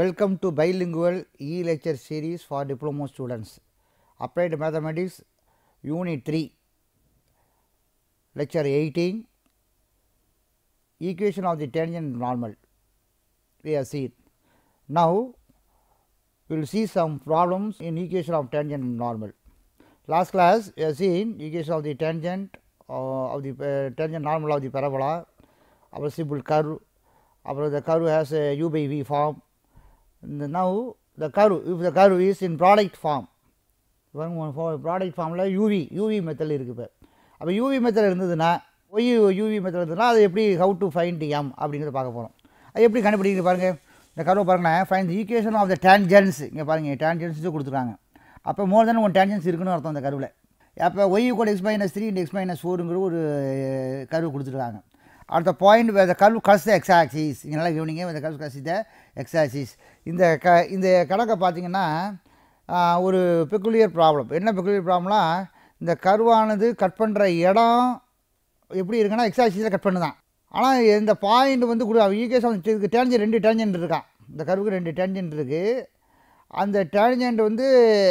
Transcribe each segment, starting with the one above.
Welcome to bilingual e-lecture series for diploma students. Applied Mathematics Unit 3, Lecture 18, Equation of the tangent normal. We have seen. Now, we will see some problems in equation of tangent normal. Last class, we have seen equation of the tangent uh, of the uh, tangent normal of the parabola, our simple curve, அப்புறம் the curve has a u by v form. And now the curve, if the curve is in product form, product ஃபார்மில் UV UV method இருக்குது இப்போ அப்போ UV method இருந்ததுன்னா why UV method இருந்ததுன்னா அது எப்படி how to find M அப்படிங்கிறத பார்க்க போகிறோம் அது எப்படி கண்டுபிடிக்கிறது பாருங்கள் இந்த கருவை பாருங்களேன் find the equation of the tangents இங்கே பாருங்கள் டேன்ஜென்ஸ் கொடுத்துருக்காங்க அப்போ மோர் தென் ஒன் டேன்ஜென்ஸ் இருக்குன்னு அர்த்தம் அந்த கருவில் அப்போ ஒய் கூட X minus three into X minus ஃபோருங்கிற ஒரு கருவு கொடுத்துருக்காங்க அடுத்த பாயிண்ட் த கர்வ் கஸ் த எக்ஸ் ஆக்சிஸ் இங்கே நல்லா கவனிங்க இந்த கர்வ் கஸ் த எக்ஸ் ஆக்சிஸ் இந்த க இந்த கணக்கை பார்த்தீங்கன்னா ஒரு பெக்குலியர் ப்ராப்ளம் என்ன பெக்குலியர் ப்ராப்ளம்னா இந்த கருவானது கட் பண்ணுற இடம் எப்படி இருக்குன்னா எக்ஸ் ஆக்சிஸில் கட் பண்ணுதான் ஆனால் இந்த பாயிண்ட் வந்து கொடு ஈகேஸ் இதுக்கு டேஞ்சன் ரெண்டு டேஞ்சன்ட் இருக்கான் இந்த கருவுக்கு ரெண்டு டேஞ்சன்ட் இருக்குது அந்த டேஞ்சன்ட் வந்து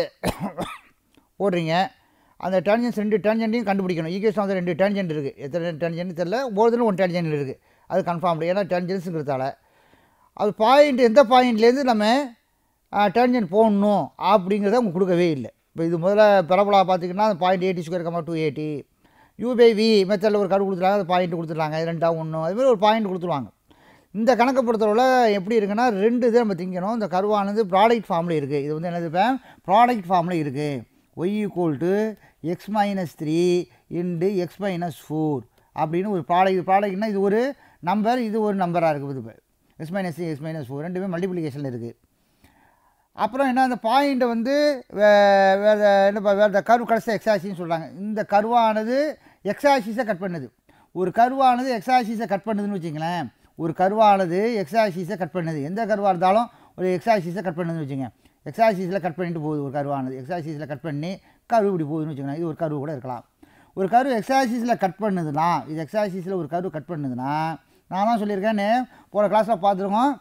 போடுறீங்க அந்த டேஞ்சன்ஸ் ரெண்டு டேஞ்சன்ட்டையும் கண்டுபிடிக்கணும் ஈகேஷன் வந்து ரெண்டு டேஞ்சன்ட் இருக்குது எத்தனை டேஞ்சன்ட் தெரில ஒவ்வொருத்தரும் ஒன் டேஞ்சன்ட் இருக்குது அது கன்ஃபார்ம் ஏன்னா டேஞ்சன்ஸுங்கிறதால அது பாயிண்ட் எந்த பாயிண்ட்லேருந்து நம்ம டேஞ்சன்ட் போடணும் அப்படிங்கிறத அவங்க கொடுக்கவே இல்லை இப்போ இது முதல்ல பரபலா பார்த்திங்கன்னா அந்த point AT square comma two AT U by V மெத்தடில் ஒரு கரு கொடுத்துருக்காங்க அது பாயிண்ட் கொடுத்துருக்காங்க ரெண்டாக ஒன்று அதுமாதிரி ஒரு பாயிண்ட் கொடுத்துருவாங்க இந்த கணக்கை பொறுத்தளவில் எப்படி இருக்குன்னா ரெண்டு இதை நம்ம திங்கணும் இந்த கருவானது ப்ராடக்ட் ஃபார்மில் இருக்குது இது வந்து என்னது இப்போ ப்ராடக்ட் ஃபார்மில் இருக்குது Y equal to X minus three into X minus four அப்படின்னு ஒரு ப்ராடக்ட் ப்ராடக்ட்னா இது ஒரு நம்பர் இது ஒரு நம்பராக இருக்குது இப்போ X minus three X minus four ரெண்டுமே மல்டிப்ளிகேஷனில் இருக்குது அப்புறம் என்ன அந்த பாயிண்ட்டை வந்து வேறு என்ன வேறு இந்த கரு கடைசி எக்ஸாசின்னு சொல்கிறாங்க இந்த கருவானது எக்ஸாசிஸை கட் பண்ணுது ஒரு கருவானது எக்ஸாசிஸை கட் பண்ணுதுன்னு வச்சுங்களேன் ஒரு கருவானது எக்ஸாசிஸை கட் பண்ணுது எந்த கருவாக இருந்தாலும் ஒரு எக்ஸாசிஸை கட் பண்ணுதுன்னு வச்சுங்க எக்ஸாசிஸில் கட் பண்ணிட்டு போகுது ஒரு கருவானது எக்ஸாசிஸில் கட் பண்ணி கரு இப்படி போகுதுன்னு வச்சுக்கோங்க இது ஒரு கரு கூட இருக்கலாம் ஒரு கரு எக்ஸாசிஸில் கட் பண்ணுதுன்னா இது எக்ஸாசிஸில் ஒரு கரு கட் பண்ணுதுன்னா நான் தான் சொல்லியிருக்கேன்னு போகிற கிளாஸில் பார்த்துருக்கோம்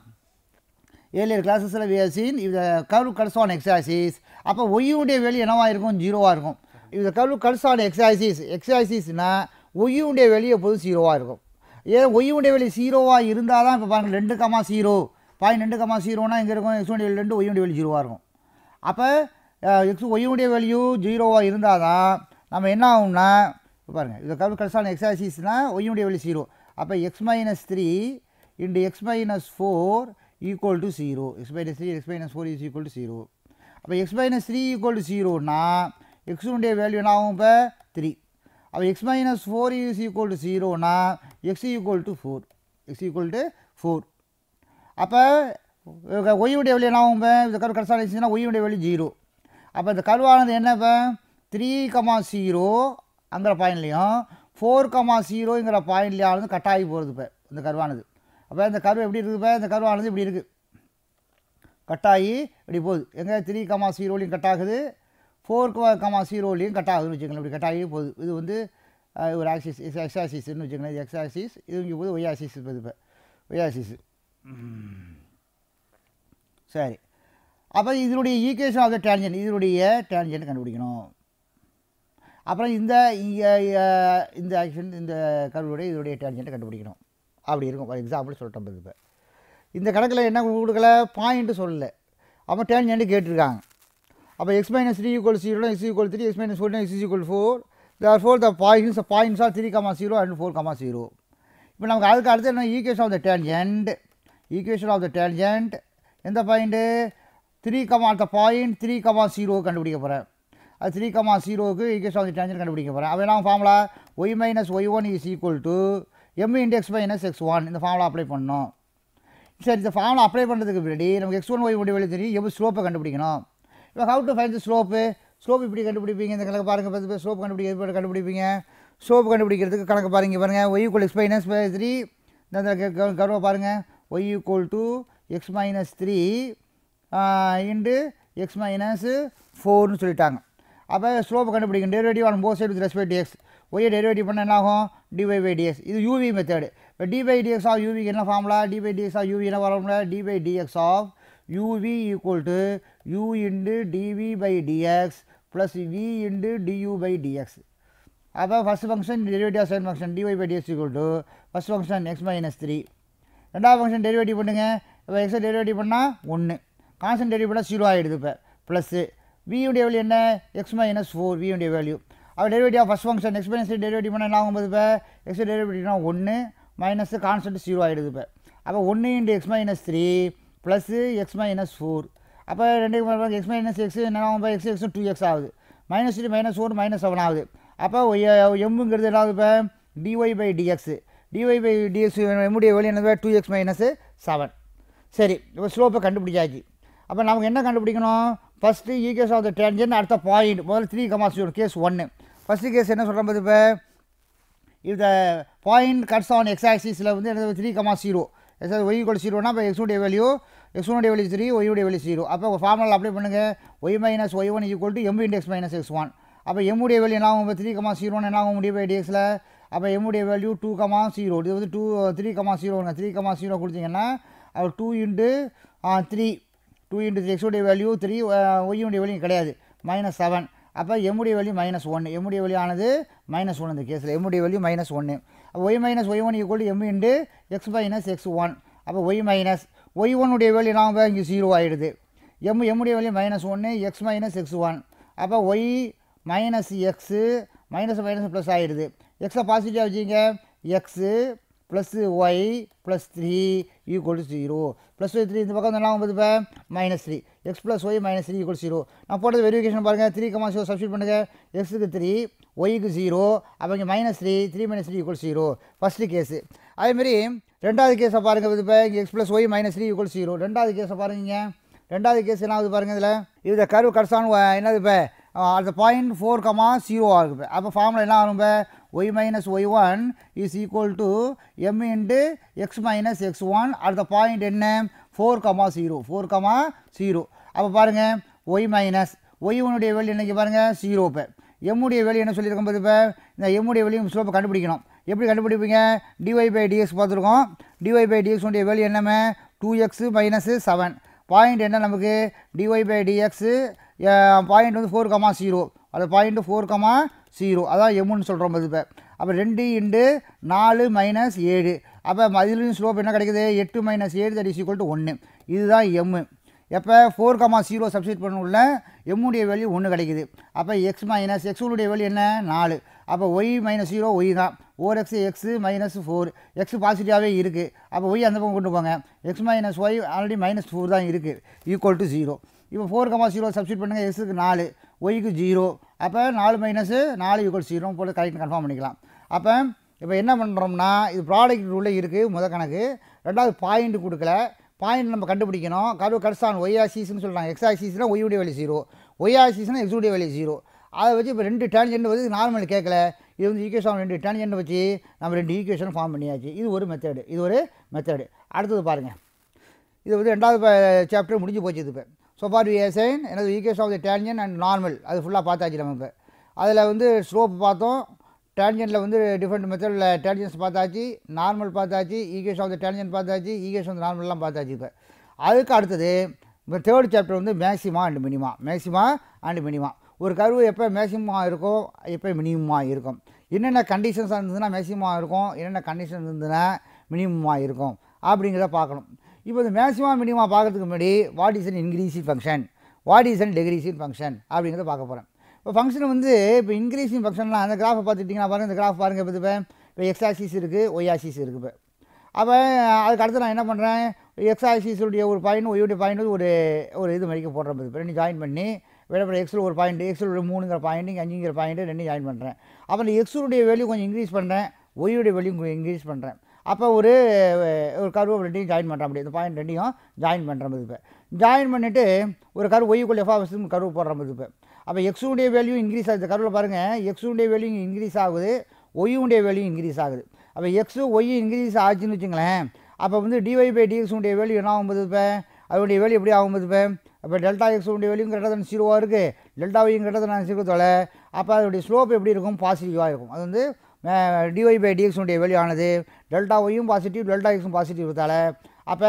ஏழியர் கிளாஸஸில் விஎஸ்சின் இந்த கர்வ் கட்ஸ் ஆன் எக்ஸாசிஸ் அப்போ ஒய்யுடைய வெளி என்னவாக இருக்கும் ஜீரோவாக இருக்கும் இந்த கர்வ் கட்ஸ் ஆன் எக்ஸாசிஸ் எக்ஸாசிஸ்னால் ஒய்யுடைய வெளி எப்போதும் ஜீரோவாக இருக்கும் ஏன் ஒய்யுடைய வெளி ஜீரோவாக இருந்தால் தான் இப்போ பாருங்கள் ரெண்டு கமா ஜீரோ பாயிண்ட் ரெண்டு கமா ஜீரோனா இங்கே இருக்கும் எக்ஸ் உடைய வெளி ரெண்டு ஒய்யுடைய வெளி ஜீரோவாக இருக்கும் அப்போ எக்ஸ் ஒய்யுடைய வெளியும் ஜீரோவாக இருந்தால் தான் நம்ம என்ன ஆகும்னா பாருங்கள் இந்த கர்வ் கட்ஸ் ஆன் எக்ஸாசிஸ்னால் ஒய்யுடைய வெளி ஜீரோ அப்போ X minus three into X minus four equal to zero X minus three X minus four is equal to zero அப்போ X minus three equal to ஜீரோனா எக்ஸுடைய வேல்யூ என்ன ஆகும் இப்போ த்ரீ அப்போ X minus four is equal to ஜீரோனா X equal to four X equal to four அப்போ ஒய்யுடைய வேல்யூ என்ன ஆகும் இப்போ இந்த கரு கடைசாக இருந்துச்சுன்னா ஒய்யுடைய வேல்யூ ஜீரோ அப்போ இந்த கருவானது என்ன இப்போ த்ரீ கமா ஜீரோ அங்கிற பாயிண்ட்லேயும் ஃபோர் கமா ஜீரோங்கிற பாயிண்ட்லேயானது கட் ஆகி போகிறது இப்போ இந்த கருவானது அப்போ இந்த கரு எப்படி இருக்குது இப்போ இந்த கருவானது இப்படி இருக்குது கட்டாகி இப்படி போகுது எங்கே த்ரீ கமா ஜீரோலையும் கட் ஆகுது ஃபோர் கமா ஜீரோலையும் கட் ஆகுதுன்னு வச்சுக்கோங்களேன் இப்படி கட்டாகி போகுது இது வந்து ஒரு ஆக்சிஸ் எக்ஸ் ஆக்சிஸ்ன்னு வச்சுக்கோங்களேன் இது எக்ஸ் ஆக்சிஸ் இது இங்கே போகுது ஒய் ஆக்சிஸ் இப்போ இப்போ ஒய் ஆக்சிஸ் சரி அப்போ இதனுடைய ஈக்குவேஷன் ஆஃப் த டேன்ஜென்ட் இதனுடைய டேன்ஜென்ட் கண்டுபிடிக்கணும் அப்புறம் இந்த இந்த ஆக்ஷன் இந்த கருவுடைய இதனுடைய டேன்ஜென்ட்டை கண்டுபிடிக்கணும் அப்படி இருக்கும் ஃபார் எக்ஸாம்பிள் சொல்லிட்டோம் இப்போ இந்த கணக்கில் என்ன கொடுக்கல பாயிண்ட்டு சொல்லலை அப்போ டேன்ஜென்ட்டு கேட்டிருக்காங்க அப்போ X minus three equal zero X equal three X minus four X equal four therefore the points points are three comma zero and four comma zero இப்போ நமக்கு அதுக்கு அடுத்து என்ன equation of the tangent equation of the tangent எந்த point three comma the point three comma zero கண்டுபிடிக்க போகிறேன் அது three comma ஜீரோவுக்கு ஈக்குவேஷன் ஆஃப் த டேன்ஜென்ட் கண்டுபிடிக்க போகிறேன் அவன் என்ன formula Y minus Y one is equal to M into X minus X one இந்த ஃபார்முலா அப்ளை பண்ணணும் சரி இந்த ஃபார்முலா அப்ளை பண்ணுறதுக்கு முன்னாடி நமக்கு எக்ஸ் ஒன் ஒய் ஒன் வெளியே தெரியும் எப்படி ஸ்லோப்பை கண்டுபிடிக்கணும் இப்போ how to find slope slope இப்படி கண்டுபிடிப்பீங்க இந்த கணக்கு பாருங்கள் பத்து ஸ்லோப் கண்டுபிடிக்கிறது கண்டுபிடிப்பீங்க ஸ்லோப் கண்டுபிடிக்கிறதுக்கு கணக்கு பாருங்க பாருங்கள் Y equal X minus three இந்த கருவை பாருங்கள் Y equal to X minus three into X minus ஃபோர்னு சொல்லிட்டாங்க அப்போ ஸ்லோப்பை கண்டுபிடிக்கணும் derivative on both side with respect X ஒய்யை டெரிவேட்டிவ் பண்ண என்ன ஆகும் டிவை பை டிஎக்ஸ் இது யூவி மெத்தடு இப்போ டி பை டிஎக்ஸ் ஆஃப் யூவிக்கு என்ன formula D by dx of UV என்ன formula D by dx of uv equal to u into dv by dx plus v into du by dx அப்போ first function derivative of second function dy by dx equal to first function X minus three ரெண்டாவது function derivative பண்ணுங்க இப்போ எக்ஸை derivative பண்ணால் ஒன்று constant derivative பண்ணால் zero ஆகிடுது இப்போ ப்ளஸ்ஸு வியுடைய வேல்யூ என்ன எக்ஸ் மைனஸ் ஃபோர் வியுடைய வேல்யூ அப்போ derivative of first function X minus derivative பண்ணால் என்ன ஆகும்போது இப்போ எக்ஸ் டெரிவேட்டிவ்னா ஒன்று மைனஸ் கான்ஸ்டன்ட் ஜீரோ ஆகிடுது இப்போ அப்போ ஒன்று into X minus three plus X minus four அப்போ ரெண்டு எக்ஸ் மைனஸ் எக்ஸ் என்ன ஆகும் இப்போ எக்ஸ் எக்ஸ் டூ எக்ஸ் ஆகுது minus three minus four minus seven ஆகுது அப்போ எம்முங்கிறது என்ன ஆகுது இப்போ dy by dx dy by dx எம்முடைய வேல்யூ என்னது டூ எக்ஸ் மைனஸ் செவன் சரி இப்போ ஸ்லோப்பை கண்டுபிடிச்சாச்சு அப்போ நமக்கு என்ன கண்டுபிடிக்கணும் ஃபஸ்ட்டு ஈகேஸ் ஆஃப் த டேஞ்சன் அடுத்த பாயிண்ட் முதல்ல த்ரீ கமாஸ் கேஸ் ஒன்று ஃபஸ்ட்டு கேஸ் என்ன சொல்கிறோம் இப்போ இந்த பாயிண்ட் கட்ஸ் ஆன் எக்ஸ் ஆக்சிஸில் வந்து என்னது three comma zero as Y equal ஜீரோனா இப்போ எக்ஸுடைய வேல்யூ எக்ஸுடைய வேல்யூ த்ரீ ஒய்யுடைய வேல்யூ ஜீரோ அப்போ ஃபார்முலா அப்ளை பண்ணுங்கள் Y minus Y one equal to M into X minus X one அப்போ எம்முடைய வேல்யூ என்ன ஆகும் இப்போ த்ரீ கமா ஜீரோன்னு என்ன ஆகும் முடியும் பை டிஎக்ஸில் அப்போ எம்முடைய வேல்யூ டூ கமா ஜீரோ இது வந்து டூ த்ரீ கமா ஜீரோங்க த்ரீ கமா ஜீரோ கொடுத்தீங்கன்னா அது two into three two into three எக்ஸுடைய வேல்யூ த்ரீ ஒய்யுடைய வேல்யூ கிடையாது மைனஸ் செவன் அப்போ எம்முடைய வேல்யூ மைனஸ் ஒன்று எம்முடைய வேல்யூ ஆனது மைனஸ் ஒன் இந்த கேஸில் எம்முடைய வேல்யூ மைனஸ் ஒன்று அப்போ Y minus Y one equal M into X minus X one அப்போ ஒய் மைனஸ் ஒய் ஒன்னுடைய வேல்யூ நாம் இங்கே ஜீரோ ஆகிடுது எம் எம்முடைய வேல்யூ மைனஸ் ஒன்று எக்ஸ் மைனஸ் எக்ஸ் ஒன் அப்போ Y minus X minus minus plus ஆகிடுது எக்ஸை பாசிட்டிவாக வச்சுங்க X plus Y plus three equal to zero plus Y three இந்த பக்கம் என்ன ஆகும் இப்போ minus three X plus Y minus three equal zero நான் போட்டது வெரிஃபிகேஷன் பாருங்கள் த்ரீ கமா ஜீரோ சப்ஸ்டியூட் பண்ணுங்கள் எக்ஸுக்கு த்ரீ ஒய்க்கு ஜீரோ அப்போ இங்கே minus three three minus three equal zero first case அதேமாரி ரெண்டாவது கேஸை பாருங்கள் இப்போ இங்கே X plus Y minus three equal zero ரெண்டாவது கேஸை பாருங்க ரெண்டாவது கேஸ் என்ன ஆகுது பாருங்கள் இதில் இது கருவு கடைசான் என்னது இப்போ அந்த பாயிண்ட் ஃபோர் கமா ஜீரோ ஆகுது இப்போ அப்போ ஃபார்முலா என்ன ஆகும் இப்போ Y minus Y one is equal to M into X minus X one அடுத்த பாயிண்ட் என்ன four comma zero four comma zero அப்போ பாருங்கள் ஒய் மைனஸ் ஒய் ஒன்னுடைய வேல்யூ என்னைக்கு பாருங்கள் ஜீரோ இப்போ எம்முடைய வேல்யூ என்ன சொல்லியிருக்கும் போது இப்போ இந்த எம்முடைய வேல்யூ ஸ்லோப்பை கண்டுபிடிக்கணும் எப்படி கண்டுபிடிப்பீங்க டிஒய் பை டிஎக்ஸ் பார்த்துருக்கோம் டிஒய் பை டிஎக்ஸ் உடைய வேல்யூ என்னமே two X minus seven point என்ன நமக்கு டிஒய் பை டிஎக்ஸு பாயிண்ட் வந்து ஃபோர் கமா ஜீரோ அது பாயிண்ட்டு ஃபோர் கமா ஜீரோ அதான் எம்முன்னு சொல்கிறோம் இப்போ அப்போ ரெண்டு இண்டு நாலு மைனஸ் ஏழு அப்போ அதுலேயும் ஸ்லோப் என்ன கிடைக்குது எட்டு மைனஸ் ஏழு தட் இஸ் ஈக்குவல் டு ஒன்று இதுதான் எம்மு எப்போ ஃபோர் கமா ஜீரோ சப்ஸ்டியூட் பண்ண எம்முடைய வேல்யூ ஒன்று கிடைக்குது அப்போ எக்ஸ் மைனஸ் எக்ஸுடைய வேல்யூ என்ன நாலு அப்போ ஒய் மைனஸ் ஜீரோ ஒய் தான் or X X minus four X பாசிட்டிவாகவே இருக்குது அப்போ ஒய் அந்த பக்கம் கொண்டு போங்க X minus Y already minus four தான் இருக்குது ஈக்குவல் டு ஜீரோ இப்போ ஃபோர் கமா ஜீரோ சப்ஸ்டியூட் பண்ணுங்கள் எக்ஸுக்கு நாலு ஒய்க்கு ஜீரோ அப்போ நாலு மைனஸு நாலு ஈக்குவல் ஜீரோ போட்டு கரெக்ட் கன்ஃபார்ம் பண்ணிக்கலாம் அப்போ இப்போ என்ன பண்ணுறோம்னா இது ப்ராடக்ட் ரூலில் இருக்குது முத கணக்கு ரெண்டாவது பாயிண்ட் கொடுக்கல பாயிண்ட் நம்ம கண்டுபிடிக்கணும் கரு கட்சான் ஒய் ஆசிஸ்னு சொல்கிறாங்க எக்ஸ் ஆசிஸ்னால் ஒய்யுடைய வேல்யூ ஜீரோ ஒய் ஆசிஸ்னால் எக்ஸுடைய வேல்யூ ஜீரோ அதை வச்சு இப்போ ரெண்டு டேன்ஜெண்ட் வந்து நார்மல் கேட்கல இது வந்து ஈக்குவேஷன் ரெண்டு டேன்ஜெண்ட் வச்சு நம்ம ரெண்டு ஈக்குவேஷன் ஃபார்ம் பண்ணியாச்சு இது ஒரு மெத்தடு இது ஒரு மெத்தடு அடுத்தது பாருங்கள் இது வந்து ரெண்டாவது சாப்டர் முடிஞ்சு போச்சு இது இப்போ ஸோ ஃபார் ஏசைன் எனது equation of the tangent and normal அது ஃபுல்லாக பார்த்தாச்சு நம்ம இப்போ அதில் வந்து ஸ்லோப் பார்த்தோம் டேன்ஜென்ட்டில் வந்து டிஃப்ரெண்ட் மெத்தடில் டேன்ஜென்ஸ் பார்த்தாச்சு நார்மல் பார்த்தாச்சு ஈகேஷன் ஆஃப் த டேன்ஜென்ட் பார்த்தாச்சு ஈகேஷன் ஆஃப் நார்மல்லாம் பார்த்தாச்சு இப்போ அதுக்கு அடுத்தது இப்போ தேர்ட் சாப்டர் வந்து maxima and minima maxima and minima ஒரு கருவு எப்போ மேக்ஸிமமாக இருக்கும் எப்போ மினிமமாக இருக்கும் என்னென்ன கண்டிஷன்ஸ் இருந்ததுன்னா மேக்ஸிமமாக இருக்கும் என்னென்ன கண்டிஷன் இருந்ததுன்னா மினிமமாக இருக்கும் அப்படிங்கிறத பார்க்கணும் இப்போ இந்த மேக்ஸிமம் மினிமா பார்க்கறதுக்கு முன்னாடி what is an increasing function what is an decreasing function அப்படிங்கிறத பார்க்க போகிறேன் இப்போ ஃபங்க்ஷன் வந்து இப்போ இன்க்ரீசிங் ஃபங்க்ஷன்லாம் அந்த கிராஃபை பார்த்துட்டிங்கன்னா பாருங்கள் இந்த கிராஃப் பாருங்கள் இப்போ இப்போ இப்போ எக்ஸ் ஆக்சிஸ் இருக்குது ஒய் ஆக்சிஸ் இருக்குது இப்போ அப்போ அதுக்கு அடுத்து நான் என்ன பண்ணுறேன் எக்ஸ் ஆக்சிஸுடைய ஒரு பாயிண்ட் ஒய்யுடைய பாயிண்ட் வந்து ஒரு ஒரு இது மதிக்க போடுறேன் இப்போ ரெண்டு ஜாயின் பண்ணி வேறு எக்ஸில் ஒரு பாயிண்ட் எக்ஸில் ஒரு மூணுங்கிற பாயிண்ட் இங்கே அஞ்சுங்கிற பாயிண்ட் ரெண்டு ஜாயின் பண்ணுறேன் அப்போ இந்த எக்ஸுடைய வேல்யூ கொஞ்சம் இன்க்ரீஸ் பண்ணுறேன் ஒய்யுடைய வேல்யூ கொஞ்சம் இன்க்ரீஸ் பண்ணுறேன் அப்போ ஒரு ஒரு கருவு ரெண்டையும் ஜாயின் பண்ணுறேன் அப்படி இந்த பாயிண்ட் ரெண்டையும் ஜாயின் பண்ணுற இப்போ ஜாயின் பண்ணிவிட்டு ஒரு கரு ஒய்யுக்குள்ள எஃப்ஆஃபஸ் கருவு போடுற இப்போ அப்போ எக்ஸுடைய வேல்யூ இன்க்ரீஸ் ஆகுது கருவில் பாருங்கள் எக்ஸுடைய வேல்யூ இன்க்ரீஸ் ஆகுது ஒய்யுடைய வேல்யூ இன்க்ரீஸ் ஆகுது அப்போ எக்ஸு ஒய் இன்க்ரீஸ் ஆச்சுன்னு வச்சுங்களேன் அப்போ வந்து டிஒய் பை டிஎக்ஸுடைய வேல்யூ என்ன ஆகும்போது இப்போ அதோடைய வேல்யூ எப்படி ஆகும்போது இப்போ அப்போ டெல்டா எக்ஸுடைய வேல்யூ கரெக்டாக தான் ஜீரோவாக இருக்குது டெல்டா ஒய்யும் கரெக்டாக தான் ஜீரோ தொலை அப்போ அதோடைய ஸ்லோப் எப்படி இருக்கும் பாசிட்டிவாக இருக்கும் அது வந்து டிஒய் பை டிஎக்ஸுடைய வேல்யூ ஆனது டெல்டா ஒய்யும் பாசிட்டிவ் டெல்டா எக்ஸும் பாசிட்டிவ் இருந்தால அப்போ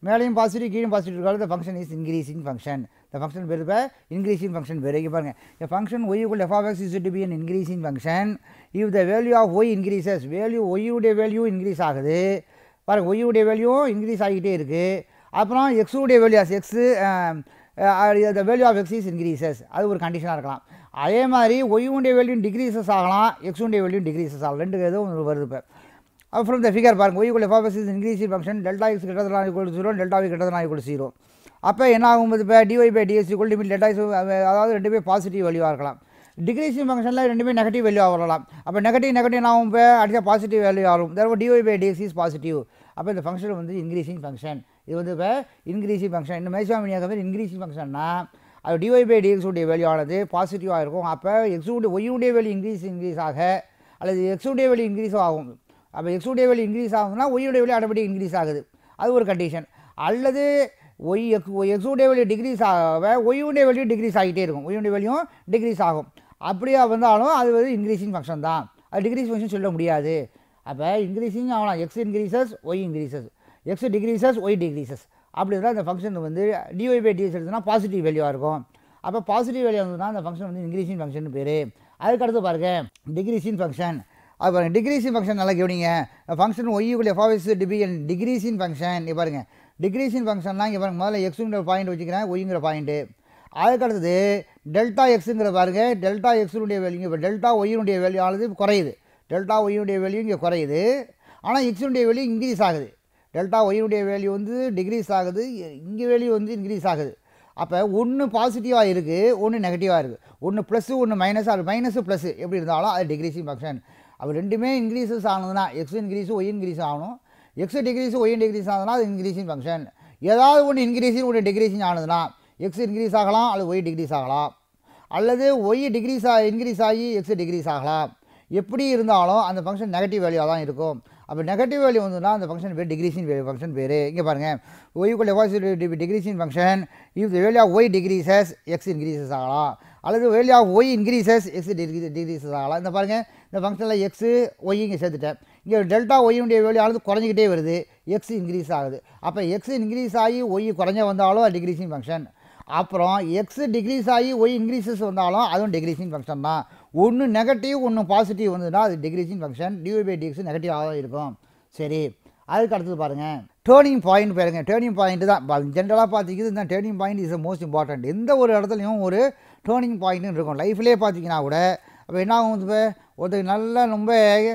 மேலேயும் பாசிட்டிவ் கீழே பாசிட்டிவ் இருக்காது இந்த ஃபங்க்ஷன் இஸ் இன்க்ரீசிங் ஃபங்க்ஷன் இந்த ஃபங்க்ஷன் பேர் இப்போ இன்க்ரீசிங் ஃபங்க்ஷன் பேர் இங்கே பாருங்கள் இந்த ஃபங்க்ஷன் ஒய் உள்ள F of X is to be an increasing function if the value of Y increases value ஒய்யுடைய வேல்யூ இன்க்ரீஸ் ஆகுது பாருங்கள் ஒய்யுடைய வேல்யூவும் இன்க்ரீஸ் ஆகிட்டே இருக்குது அப்புறம் எக்ஸுடைய value as x the value of X is increases அது ஒரு கண்டிஷனாக இருக்கலாம் அதே மாதிரி ஒய்யுடைய வேல்யூ டிக்ரீசஸ் ஆகலாம் எக்ஸுடைய வேல்யூ டிக்ரீசஸ் ஆகலாம் ரெண்டு எதுவும் ஒன்று வருது இப்போ அப்புறம் இந்த ஃபிகர் பாருங்கள் Y F of X is increasing function delta X கிட்டத்தட்ட ஈக்குவல் ஜீரோ டெல்டா வி கிட்டத்தட்ட ஈக்குவல் ஜீரோ அப்போ என்ன ஆகும்போது இப்போ dy by DS equal limit delta X அதாவது ரெண்டுமே பாசிட்டிவ் வேல்யூவாக இருக்கலாம் டிக்ரீசிங் ஃபங்க்ஷனில் ரெண்டுமே நெகட்டிவ் வேல்யூ வரலாம் அப்போ நெகட்டிவ் நெகட்டிவ் ஆகும் இப்போ அடிச்சா பாசிட்டிவ் வேல்யூ ஆகும் தரப்போ dy by DS is positive அப்போ இந்த ஃபங்க்ஷன் வந்து இன்க்ரீசிங் ஃபங்க்ஷன் இது வந்து இப்போ இன்க்ரீசிங் ஃபங்க்ஷன் இந்த மேசாமினியாக வந்து இன்க்ரீசிங் ஃபங்க்ஷன்னா அது டிஒய் பை டிஎக்ஸ் உடைய வேல்யூ ஆனது பாசிட்டிவாக இருக்கும் அப்போ எக்ஸுடைய ஒய்யுடைய வேல்யூ இன்க்ரீஸ் இன்க்ரீஸ் ஆக அல்லது எக்ஸுடைய வேல்யூ இன்க்ரீஸ் ஆகும் அப்போ எக்ஸுடைய வேல்யூ இன்க்ரீஸ் ஆகுதுன்னா ஒய்யுடைய வேல்யூ ஆட்டோமேட்டிக் இன்க்ரீஸ் ஆகுது அது ஒரு கண்டிஷன் அல்லது ஒய் எக்ஸ் எக்ஸுடைய வேல்யூ டிக்ரீஸ் ஆக ஒய்யுடைய வேல்யூ டிக்ரீஸ் ஆகிட்டே இருக்கும் ஒய்யுடைய வேல்யூ டிக்ரீஸ் ஆகும் அப்படியா வந்தாலும் அது வந்து இன்க்ரீசிங் ஃபங்க்ஷன் தான் அது டிக்ரீஸ் ஃபங்க்ஷன் சொல்ல முடியாது அப்போ இன்க்ரீசிங் ஆகலாம் X increases Y increases X decreases Y decreases அப்படி இருந்தால் அந்த ஃபங்க்ஷன் வந்து டிஒய் பை டிஎஸ் எடுத்தோம்னா பாசிட்டிவ் வேல்யூவாக இருக்கும் அப்போ பாசிட்டிவ் வேல்யூ வந்ததுன்னா அந்த ஃபங்க்ஷன் வந்து இன்க்ரீசிங் ஃபங்க்ஷன் பேர் அதுக்கடுத்து பாருங்க டிக்ரீசிங் ஃபங்க்ஷன் அது பாருங்க டிக்ரீசிங் ஃபங்க்ஷன் நல்லா கவனிங்க ஃபங்க்ஷன் ஒய்யுக்குள்ள எஃப்ஆஃபிஸ் டிபி டிக்ரீசிங் ஃபங்க்ஷன் இங்கே பாருங்க டிக்ரீசிங் ஃபங்க்ஷன்லாம் இங்கே பாருங்க முதல்ல எக்ஸுங்கிற பாயிண்ட் வச்சுக்கிறேன் ஒய்ங்கிற பாயிண்ட்டு அதுக்கடுத்தது டெல்டா எக்ஸுங்கிற பாருங்க டெல்டா எக்ஸுனுடைய வேல்யூ இப்போ டெல்டா ஒய்யினுடைய வேல்யூ ஆனது குறையுது டெல்டா ஒய்யினுடைய வேல்யூ இங்கே குறையுது ஆனால் எக்ஸுனுடைய வேல்யூ இன்க்ரீஸ் ஆகுது டெல்டா ஒய்யினுடைய வேல்யூ வந்து டிக்ரீஸ் ஆகுது இங்கே வேல்யூ வந்து இன்க்ரீஸ் ஆகுது அப்போ ஒன்று பாசிட்டிவாக இருக்குது ஒன்று நெகட்டிவாக இருக்குது ஒன்று ப்ளஸ்ஸு ஒன்று மைனஸ் அது மைனஸு ப்ளஸ்ஸு எப்படி இருந்தாலும் அது டிக்ரீசிங் ஃபங்க்ஷன் அப்போ ரெண்டுமே இன்க்ரீசஸ் ஆனதுன்னா எக்ஸ் இன்க்ரீஸு ஒய் இன்க்ரீஸ் ஆகணும் எக்ஸ் டிக்ரீஸு ஒய் டிக்ரீஸ் ஆனதுன்னா அது இன்க்ரீசிங் ஃபங்க்ஷன் ஏதாவது ஒன்று இன்க்ரீஸிங் ஒன்று டிக்ரீசிங் ஆனதுன்னா எக்ஸ் இன்க்ரீஸ் ஆகலாம் அல்லது ஒய் டிக்ரீஸ் ஆகலாம் அல்லது ஒய் டிக்ரீஸ் ஆ இன்க்ரீஸ் ஆகி எக்ஸ் டிக்ரீஸ் ஆகலாம் எப்படி இருந்தாலும் அந்த ஃபங்க்ஷன் நெகட்டிவ் வேல்யூவாக தான் இருக்கும் அப்போ நெகட்டிவ் வேல்யூ வந்துன்னா அந்த ஃபங்க்ஷன் பேர் டிக்ரீசிங் ஃபங்க்ஷன் பேர் இங்கே பாருங்கள் ஒய்க்குள்ள எவாசிட்டி decreasing function if the value of Y decreases X increases ஆகலாம் அல்லது value of Y increases X degree decreases ஆகலாம் இந்த பாருங்கள் இந்த ஃபங்க்ஷனில் எக்ஸு ஒய் இங்கே சேர்த்துட்டேன் இங்கே டெல்டா ஒய்யுடைய வேல்யூ ஆனது குறைஞ்சிக்கிட்டே வருது எக்ஸ் இன்க்ரீஸ் ஆகுது அப்போ எக்ஸ் இன்க்ரீஸ் ஆகி ஒய் குறைஞ்ச வந்தாலும் அது டிக்ரீசிங் ஃபங்க்ஷன் அப்புறம் எக்ஸ் டிக்ரீஸ் ஆகி ஒய் இன்க்ரீசஸ் வந்தாலும் அதுவும் டிக்ரீசிங் ஃபங்க்ஷன் தான் ஒன்று நெகட்டிவ் ஒன்று பாசிட்டிவ் வந்ததுன்னா அது decreasing function dy by dx நெகட்டிவாக தான் இருக்கும் சரி அதுக்கு அடுத்தது பாருங்கள் டேர்னிங் பாயிண்ட் பாருங்க டேர்னிங் பாயிண்ட் தான் ஜென்ரலாக பார்த்தீங்கன்னா இந்த turning point is most important எந்த ஒரு இடத்துலையும் ஒரு டேர்னிங் பாயிண்ட்னு இருக்கும் லைஃப்லேயே பார்த்தீங்கன்னா கூட அப்போ என்ன ஆகும் இப்போ ஒருத்தர் நல்லா ரொம்ப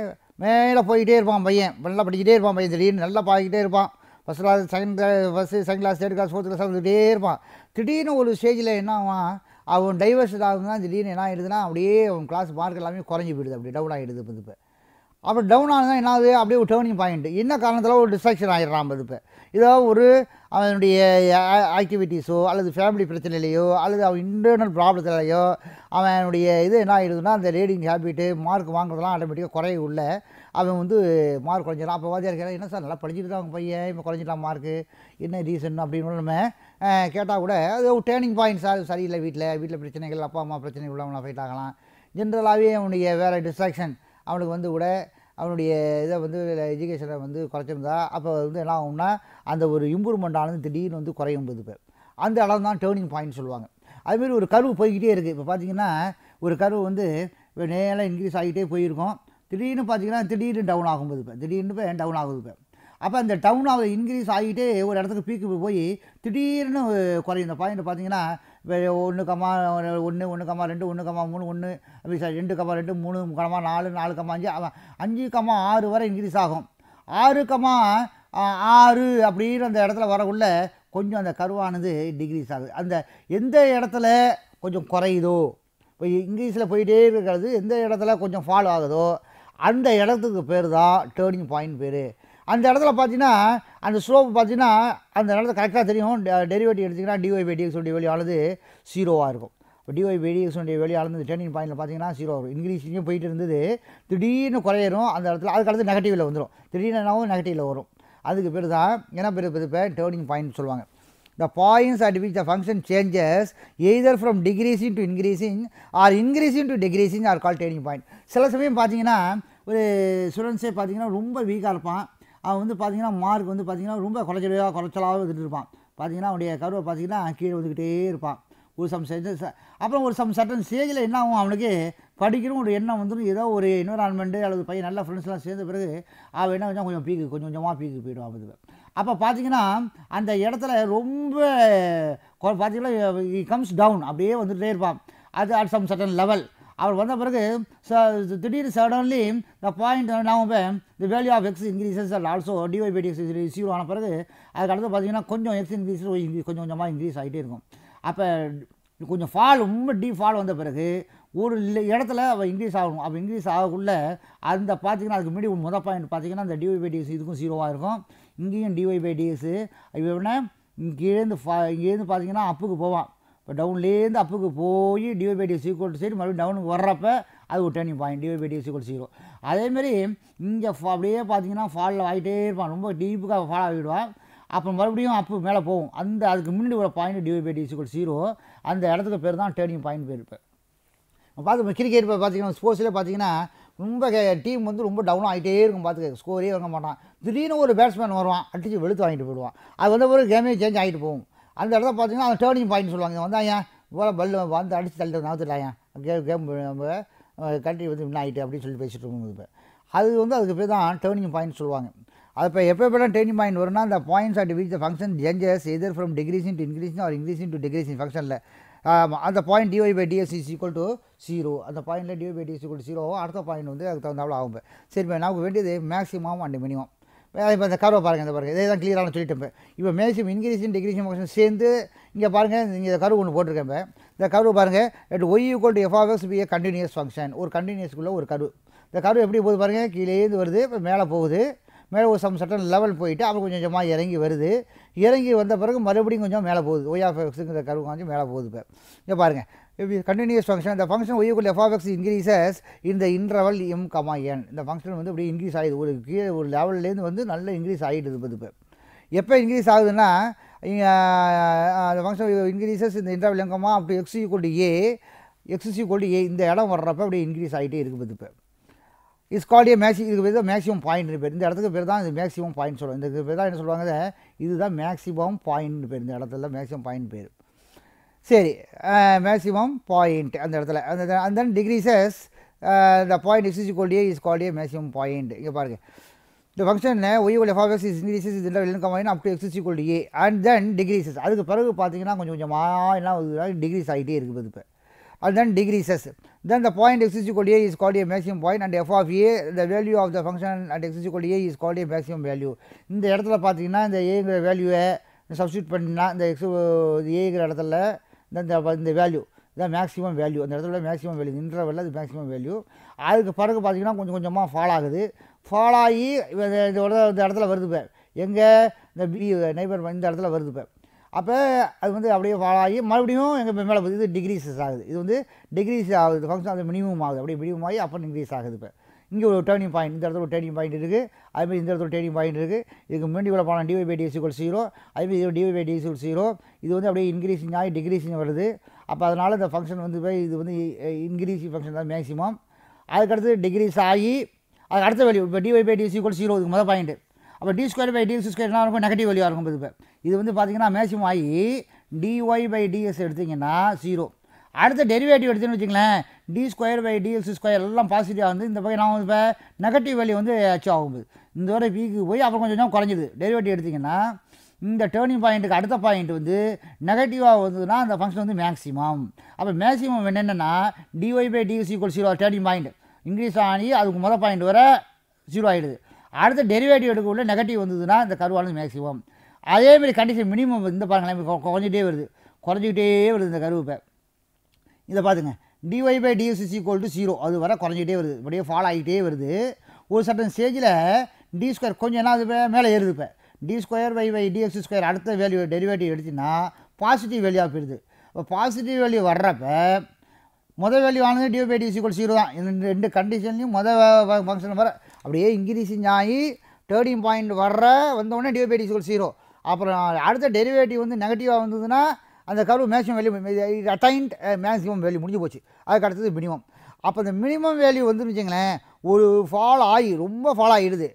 மேலே போய்கிட்டே இருப்பான் பையன் நல்லா படிக்கிட்டே இருப்பான் பையன் திடீர்னு நல்லா பாடிக்கிட்டே இருப்பான் first class second class first second class third class fourth class வந்துகிட்டே இருப்பான் திடீர்னு ஒரு ஸ்டேஜில் என்ன ஆவான் அவன் டைவர்ஸ் ஆகுதுன்னா திடீர்னு என்ன ஆகிடுதுன்னா அப்படியே அவன் கிளாஸ் மார்க் எல்லாமே குறைஞ்சி போயிடுது அப்படி டவுன் ஆகிடுது இப்போ இப்போ அப்போ டவுன் ஆனதுனா என்ன ஆகுது அப்படியே ஒரு டேர்னிங் பாயிண்ட் என்ன காரணத்தில் ஒரு டிஸ்ட்ராக்ஷன் ஆகிடுறான் இப்போ இதோ ஒரு அவனுடைய ஆக்டிவிட்டீஸோ அல்லது ஃபேமிலி பிரச்சனையிலையோ அல்லது அவன் இன்டர்னல் ப்ராப்ளத்திலையோ அவனுடைய இது என்ன ஆகிடுதுன்னா அந்த ரீடிங் ஹேபிட்டு மார்க் வாங்குறதெல்லாம் ஆட்டோமேட்டிக்காக குறைய உள்ள அவன் வந்து மார்க் குறைஞ்சிடலாம் அப்போ வாத்தியார் கேட்டால் என்ன சார் நல்லா படிச்சுட்டு தான் அவங்க பையன் இப்போ குறைஞ்சிட்டான் மார்க்கு என்ன ரீசன் அப்படின்னு நம்ம கேட்டால் கூட அது ஒரு டேர்னிங் பாயிண்ட் சார் சரியில்லை வீட்டில் வீட்டில் பிரச்சனைகள் அப்பா அம்மா பிரச்சனை உள்ளவங்களாம் ஃபைட் ஆகலாம் ஜென்ரலாகவே அவனுடைய வேறு டிஸ்ட்ராக்ஷன் அவனுக்கு வந்து கூட அவனுடைய இதை வந்து எஜுகேஷனை வந்து குறைச்சிருந்தா அப்போ வந்து என்ன ஆகும்னா அந்த ஒரு இம்ப்ரூவ்மெண்ட் ஆனது திடீர்னு வந்து குறையும் போது இப்போ அந்த அளவு தான் டேர்னிங் பாயிண்ட் சொல்லுவாங்க அதுமாரி ஒரு கருவு போய்கிட்டே இருக்குது இப்போ பார்த்தீங்கன்னா ஒரு கருவு வந்து இப்போ நேராக இன்க்ரீஸ் ஆகிட்டே போயிருக்கோம் திடீர்னு பார்த்தீங்கன்னா திடீர்னு டவுன் ஆகும்போது இப்போ திடீர்னு இப்போ டவுன் ஆகுது இப்போ அப்போ அந்த டவுன் ஆகுது இன்க்ரீஸ் ஆகிட்டே ஒரு இடத்துக்கு பீக்கு போய் திடீர்னு குறையும் இந்த பாயிண்ட் பார்த்தீங்கன்னா இப்போ ஒன்று கம்மா ஒன்று ஒன்று கம்மா ரெண்டு ஒன்று கம்மா மூணு ஒன்று அப்படி சார் ரெண்டு கம்மா ரெண்டு மூணு கம்மா நாலு நாலு கம்மா அஞ்சு அவன் அஞ்சு கம்மா ஆறு வரை இன்க்ரீஸ் ஆகும் ஆறு கம்மா ஆறு அப்படின்னு அந்த இடத்துல வரக்குள்ள கொஞ்சம் அந்த கருவானது டிக்ரீஸ் ஆகுது அந்த எந்த இடத்துல கொஞ்சம் குறையுதோ இப்போ இங்கிலீஷில் போயிட்டே இருக்கிறது எந்த இடத்துல கொஞ்சம் ஃபாலோ ஆகுதோ அந்த இடத்துக்கு பேர் தான் டேர்னிங் பாயிண்ட் பேர் அந்த இடத்துல பார்த்தீங்கன்னா அந்த ஸ்லோப் பார்த்தீங்கன்னா அந்த இடத்துல கரெக்டாக தெரியும் டெரிவேட்டிவ் எடுத்திங்கன்னா டிஒய் பை டிஎக்ஸ் உடைய வெளியானது ஜீரோவாக இருக்கும் இப்போ டிஒய் பை டிஎக்ஸ் உடைய வெளியானது டேர்னிங் பாயிண்டில் பார்த்தீங்கன்னா ஜீரோ வரும் இன்க்ரீஸிங்கும் போயிட்டு இருந்தது திடீர்னு குறையிரும் அந்த இடத்துல அதுக்கு அடுத்து நெகட்டிவில் வந்துடும் திடீர்னு என்னாவும் நெகட்டிவில் வரும் அதுக்கு பேர் தான் என்ன பேர் இப்போ டேர்னிங் பாயிண்ட் சொல்லுவாங்க the points at which the function changes either from decreasing to increasing or increasing to decreasing are called turning point சில சமயம் பார்த்தீங்கன்னா ஒரு ஸ்டூடெண்ட்ஸே பார்த்தீங்கன்னா ரொம்ப வீக்காக இருப்பான் அவன் வந்து பார்த்தீங்கன்னா மார்க் வந்து பார்த்தீங்கன்னா ரொம்ப குறைச்சலாக குறைச்சலாக வந்துட்டு இருப்பான் பார்த்தீங்கன்னா அவனுடைய கருவை பார்த்தீங்கன்னா கீழே வந்துக்கிட்டே இருப்பான் ஒரு சம் ஸ்டேஜ் அப்புறம் ஒரு சம் சட்டன் ஸ்டேஜில் என்ன ஆகும் அவனுக்கு படிக்கணும் ஒரு எண்ணம் வந்துடும் ஏதோ ஒரு என்வரான்மெண்ட்டு அல்லது பையன் நல்ல ஃப்ரெண்ட்ஸ்லாம் சேர்ந்த பிறகு அவன் என்ன கொஞ்சம் கொஞ்சம் பீக்கு கொஞ்சம் கொஞ்சமாக பீக்கு போயிடுவான் அது அப்போ பார்த்தீங்கன்னா அந்த இடத்துல ரொம்ப கொ- பார்த்தீங்கன்னா கம்ஸ் டவுன் அப்படியே வந்துகிட்டே இருப்பான் அது அட் சம் சட்டன் லெவல் அவர் வந்த பிறகு ச- திடீர்னு சடன்லி த பாயிண்ட் நாம் the value of x increases and also dy by dx zero ஆன பிறகு அதுக்கு அடுத்து பார்த்தீங்கன்னா கொஞ்சம் எக்ஸ் இன்க்ரீஸ் கொஞ்சம் கொஞ்சமாக இன்க்ரீஸ் ஆகிட்டே இருக்கும் அப்போ கொஞ்சம் ஃபால் ரொம்ப டீப் ஃபால் வந்த பிறகு ஒரு இல்ல- இடத்துல அவள் இன்க்ரீஸ் ஆகணும் அப்போ இன்க்ரீஸ் ஆகக்குள்ள அந்த பார்த்தீங்கன்னா அதுக்கு முன்னாடி ஒரு முதல் பாயிண்ட் பார்த்தீங்கன்னா அந்த டிஒய் பை டிஎஸ் இதுக்கும் ஜீரோவாக இருக்கும் இங்கேயும் டிஒய் பை டிஎஸ் இப்போ என்ன இங்கேருந்து ஃபா இங்கேருந்து பார்த்தீங்கன்னா அப்புக்கு போவான் இப்போ டவுன்லேருந்து அப்புக்கு போய் டிஒய் பை டிஎஸ் ஈக்குவல் சரி மறுபடியும் டவுனுக்கு வர்றப்ப அது ஒரு turning point dy by DS equal zero அதேமாரி இங்கே அப்படியே பார்த்தீங்கன்னா ஃபாலில் ஆகிட்டே இருப்பான் ரொம்ப டீப்புக்காக ஃபால் ஆகிடுவான் அப்புறம் மறுபடியும் அப்பு மேலே போகும் அந்த அதுக்கு முன்னாடி ஒரு point dy by DS equal zero அந்த இடத்துக்கு பேர் தான் டேர்னிங் பாயிண்ட் பேர் இப்போ பார்த்து கிரிக்கெட் இப்போ பார்த்தீங்கன்னா ஸ்போர்ட்ஸில் பார்த்தீங்கன்னா ரொம்ப டீம் வந்து ரொம்ப டவுன் ஆகிட்டே இருக்கும் பார்த்துக்க ஸ்கோரே வாங்க மாட்டான் திடீர்னு ஒரு பேட்ஸ்மேன் வருவான் அடிச்சு வெளுத்து வாங்கிட்டு போயிடுவான் அது வந்த பிறகு கேமே சேஞ்ச் ஆகிட்டு போகும் அந்த இடத்துல பார்த்தீங்கன்னா அந்த டேர்னிங் பாயிண்ட் சொல்லுவாங்க வந்தா ஏன் போல பல்லு வந்து அடிச்சு தள்ளிட்டு நகர்த்துட்டாயன் கேம் கேம் நம்ம கண்ட்ரி வந்து வின் ஆகிட்டு அப்படின்னு சொல்லி பேசிட்டு இருக்கோம் இப்போ அது வந்து அதுக்கு பேர் தான் டேர்னிங் பாயிண்ட் சொல்லுவாங்க அது இப்போ எப்போ எப்போலாம் டேர்னிங் பாயிண்ட் வரும்னா அந்த points at which the function changes either from decreasing to increasing or increasing to decreasing ஃபங்க்ஷனில் அந்த point dy by DS is equal to zero அந்த பாயிண்டில் dy by DS equal zero அடுத்த பாயிண்ட் வந்து அதுக்கு தகுந்தாப்புல ஆகும் இப்ப. சரி இப்போ நமக்கு வேண்டியது மேக்ஸிமம் அண்ட் மினிமம் இப்போ இந்த கர்வை பாருங்கள் இந்த பாருங்கள் இதே தான் கிளியரான சொல்லிட்டேன் இப்போ இப்போ மேக்ஸிமம் இன்க்ரீசிங் டிகிரீசிங் ஃபங்க்ஷன் சேர்ந்து இங்கே பாருங்கள் இங்கே இந்த கர்வு ஒன்று போட்டிருக்கேன் இப்போ இந்த கர்வு பாருங்கள் at y equal to f of x be a continuous function ஒரு கண்டினியூஸ்க்குள்ள ஒரு கர்வு இந்த கர்வு எப்படி போகுது பாருங்கள் கீழேந்து வருது இப்போ மேலே போகுது மேலே ஒரு சம் சட்டன் லெவல் போயிட்டு அப்புறம் கொஞ்சம் கொஞ்சமாக இறங்கி வருது இறங்கி வந்த பிறகு மறுபடியும் கொஞ்சம் மேலே போகுது ஒய் ஆஃப் எக்ஸுங்கிற கருவு கொஞ்சம் மேலே போகுது இப்போ இங்கே பாருங்கள் கண்டினியூஸ் ஃபங்க்ஷன் இந்த ஃபங்க்ஷன் ஒய்க்குள்ள எஃப் ஆஃப் எக்ஸ் இன்க்ரீசஸ் இந்த இன்டர்வல் எம் கமா என் இந்த ஃபங்க்ஷன் வந்து அப்படியே இன்க்ரீஸ் ஆகிடுது ஒரு கீழே ஒரு லெவல்லேருந்து வந்து நல்ல இன்க்ரீஸ் ஆகிடுது இப்போ இப்போ எப்போ இன்க்ரீஸ் ஆகுதுன்னா இங்க, அந்த ஃபங்க்ஷன் இன்க்ரீசஸ் இந்த இன்டர்வல் எங்கம்மா அப்படி x equal to a x equal to a இந்த இடம் வர்றப்ப அப்படியே இன்க்ரீஸ் ஆகிட்டே இருக்குது இப்போ இஸ் கால்ட் ஏ மேக்ஸி இதுக்கு பேர் தான் மேக்ஸிமம் பாயிண்ட் பேர் இந்த இடத்துக்கு பேர் தான் இது மேக்ஸிமம் பாயிண்ட் சொல்லுவாங்க இந்த பேர் தான் என்ன சொல்லுவாங்க இதுதான் மேக்ஸிமம் பாயிண்ட் பேர் இந்த இடத்துல மேக்ஸிமம் பாயிண்ட் பேர் சரி மேக்ஸிமம் பாயிண்ட் அந்த இடத்துல அந்த அந்த then decreases the point x is equal to a is called a maximum point இங்கே பாருங்கள் இந்த ஃபங்க்ஷன் ஒய் உள்ள எஃப் எக்ஸ் இஸ் இன்க்ரீசஸ் இந்த வெளியில் combine up to x is equal to a and then decreases அதுக்கு பிறகு பார்த்தீங்கன்னா கொஞ்சம் கொஞ்சமாக என்ன டிகிரீஸ் ஆகிட்டே இருக்குது இப்போ and then decreases. Then the point x is equal to a is called a maximum point and f of a, the value of the function at x is equal to a is called a maximum value. இந்த இடத்துல பார்த்தீங்கன்னா இந்த ஏங்கிற வேல்யூவை substitute பண்ணினா இந்த X ஏங்கிற இடத்துல இந்த இந்த- இந்த வேல்யூ இதான் மேக்ஸிமம் வேல்யூ அந்த இடத்துல மேக்ஸிமம் வேல்யூ இன்டர்வெல்ல அது மேக்ஸிமம் வேல்யூ அதுக்கு பிறகு பார்த்தீங்கன்னா கொஞ்சம் கொஞ்சமாக ஃபால் ஆகுது ஃபால் ஆகி இந்த இந்த இடத்துல இந்த இடத்துல வருது இப்போ எங்கே இந்த பி நைபர் இந்த இடத்துல வருது இப்போ அப்போ அது வந்து அப்படியே ஃபாலோ ஆகி மறுபடியும் எங்கள் மேலே போகுது இது டிகிரீஸஸ் ஆகுது இது வந்து டிகிரீஸ் ஆகுது ஃபங்க்ஷன் அது மினிமம் ஆகுது அப்படியே மினிமம் ஆகி அப்போ இன்க்ரீஸ் ஆகுது இப்போ இங்கே ஒரு டேர்னிங் பாயிண்ட் இந்த இடத்துல ஒரு டேர்னிங் பாயிண்ட் இருக்குது அதுமாதிரி இந்த இடத்துல டேர்னிங் பாயிண்ட் இருக்குது இதுக்கு முன்னாடி உள்ள போனால் dy by DS equal zero அதுமாதிரி இது dy by DS equal zero இது வந்து அப்படியே இன்க்ரீஸிங் ஆகி டிகிரீஸிங் வருது அப்போ அதனால் இந்த ஃபங்க்ஷன் வந்து போய் இது வந்து இன்க்ரீஸிங் ஃபங்க்ஷன் தான் மேக்ஸிமம் அதுக்கடுத்து டிகிரீஸ் ஆகி அதுக்கு அடுத்த வேல்யூ இப்போ dy by DS equal zero இதுக்கு மொதல் பாயிண்ட் அப்போ d square by ds square என்ன இருக்கும் நெகட்டிவ் வேல்யூ இருக்கும் இப்போ இது வந்து பார்த்தீங்கன்னா மேக்ஸிமம் ஆகி டிஒய் பை டிஎஸ் எடுத்தீங்கன்னா ஜீரோ அடுத்த டெரிவேட்டிவ் எடுத்துன்னு வச்சுங்களேன் d square by ds square எல்லாம் பாசிட்டிவாக வந்து இந்த பக்கம் நான் இப்போ நெகட்டிவ் வேல்யூ வந்து அச்சீவ் ஆகும்போது இந்த வரை வீக்கு போய் அப்புறம் கொஞ்சம் கொஞ்சம் குறைஞ்சிது டெரிவேட்டிவ் எடுத்திங்கன்னா இந்த டேர்னிங் பாயிண்ட்டுக்கு அடுத்த பாயிண்ட் வந்து நெகட்டிவாக வந்ததுன்னா அந்த ஃபங்க்ஷன் வந்து மேக்ஸிமம் அப்போ மேக்ஸிமம் என்னென்னா dy by DS equal zero turning point increase ஆகி அதுக்கு முதல் பாயிண்ட் வர ஜீரோ ஆகிடுது அடுத்த டெரிவேட்டிவ் எடுக்கக்குள்ள நெகட்டிவ் வந்ததுன்னா இந்த கருவானது மேக்ஸிமம் அதேமாதிரி கண்டிஷன் மினிமம் இந்த பாருங்களேன் இப்போ கொ- குறைஞ்சிட்டே வருது குறைஞ்சிக்கிட்டே வருது இந்த கருவு இப்போ இதை பார்த்துங்க dy by DS is equal to zero அது வர குறைஞ்சிட்டே வருது இப்படியே ஃபாலோ ஆகிட்டே வருது ஒரு சட்டன் ஸ்டேஜில் டி ஸ்கொயர் கொஞ்சம் என்ன அது மே- மேலே ஏறுது இப்போ d square by by dx square அடுத்த வேல்யூ டெரிவேட்டிவ் எடுத்திங்கன்னா பாசிட்டிவ் வேல்யூவாக போயிடுது இப்போ பாசிட்டிவ் வேல்யூ வர்றப்ப முதல் வேல்யூ ஆனது dy by DS equal zero தான் இந்த ரெண்டு கண்டிஷன்லையும் முதல் ஃபங்க்ஷன் வர அப்படியே இன்க்ரீஸிங் ஆகி டேர்னிங் பாயிண்ட் வர்ற வந்தோடனே dy by DS equal zero அப்புறம் அடுத்த டெரிவேட்டிவ் வந்து நெகட்டிவாக வந்ததுன்னா அந்த curve maximum value attained maximum value முடிஞ்சு போச்சு அதுக்கு அடுத்தது மினிமம் அப்போ இந்த மினிமம் வேல்யூ வந்துன்னு வச்சுங்களேன் ஒரு ஃபால் ஆகி ரொம்ப ஃபால் ஆகிடுது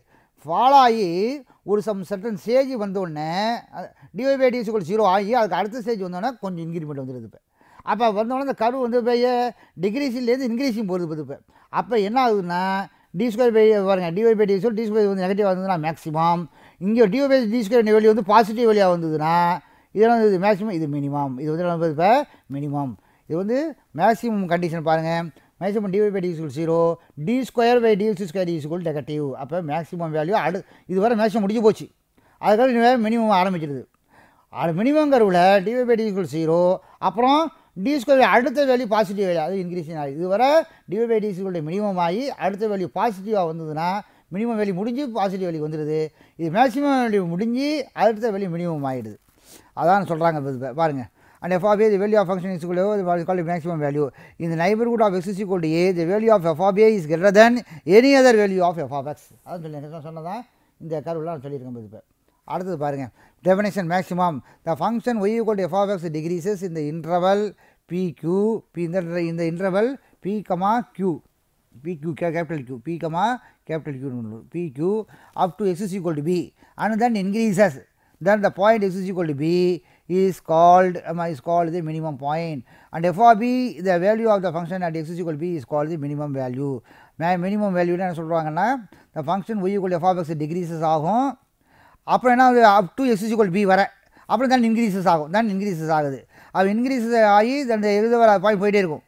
ஃபாலோ ஆகி ஒரு சம் சர்டன் ஸ்டேஜ் வந்தோடனே டிஒய் பை டிஎஸ் ஜீரோ ஆகி அதுக்கு அடுத்த ஸ்டேஜ் வந்தோடனே கொஞ்சம் இன்க்ரிமெண்ட் வந்துடுது இப்போ அப்போ வந்தோடனே அந்த கரு வந்து இப்போ டிக்ரீஸிலேருந்து இன்க்ரீஸிங் போகுது இப்போ இப்போ அப்போ என்ன ஆகுதுன்னா டி ஸ்கொயர் பை பாருங்க dy by d square d square வந்து நெகட்டிவ் வந்ததுன்னா மேக்ஸிமம் இங்கே டிஒய் பை டி ஸ்கொயர் வெளியே வந்து பாசிட்டிவ் வழியாக வந்ததுன்னா இதெல்லாம் வந்து மேக்ஸிமம் இது மினிமம் இது வந்து நம்ம இப்போ மினிமம் இது வந்து மேக்ஸிமம் கண்டிஷன் பாருங்கள் maximum dy by d school zero d square by d square d school negative அப்போ மேக்ஸிமம் வேல்யூ அடு இது வரை மேக்ஸிமம் முடிஞ்சு போச்சு அதுக்காக மினிமம் ஆரம்பிச்சிடுது அது மினிமம் கருவில் dy by d school zero அப்புறம் டி ஸ்கொயர் அடுத்த வேல்யூ பாசிட்டிவ் வேல்யூ அது இன்க்ரீஸிங் ஆகுது இதுவரை டிஒய் பை டி ஸ்கூலுடைய மினிமம் ஆகி அடுத்த வேல்யூ பாசிட்டிவாக வந்ததுன்னா மினிமம் வேல்யூ முடிஞ்சு பாசிட்டிவ் வேல்யூ வந்துடுது இது மேக்ஸிமம் வேல்யூ முடிஞ்சு அடுத்த வேல்யூ மினிமம் ஆகிடுது அதான் சொல்கிறாங்க இப்போ பாருங்கள் and f of a the value of function is call maximum value இந்த neighbourhood of X is equal to a the value of f of a is greater then any other value of f of x அதான் சொல்லி எனக்கு சொன்னதான் இந்த கருவெலாம் சொல்லியிருக்கேன் இப்போ அடுத்தது பாருங்கள் definition maximum the function y equal to f of x decreases இந்த இன்டர்வல் பி கியூ பி இந்த இந்த interval b comma q b q capital q b comma capital q b q up to x is equal to b and then increases then the point x is equal to b is called um, is called the minimum point and f of b the value of the function at x is equal to b is called the minimum value மே- minimum value என்ன சொல்கிறாங்கன்னா the function y equal to f of x decreases ஆகும் அப்புறம் என்ன up to x equal to b வர அப்புறம் தான் increases ஆகும் தான் இன்க்ரீசஸ் ஆகுது அது இன்க்ரீசஸ் ஆகி அந்த எழுத வர பாயிண்ட் போயிட்டே இருக்கும்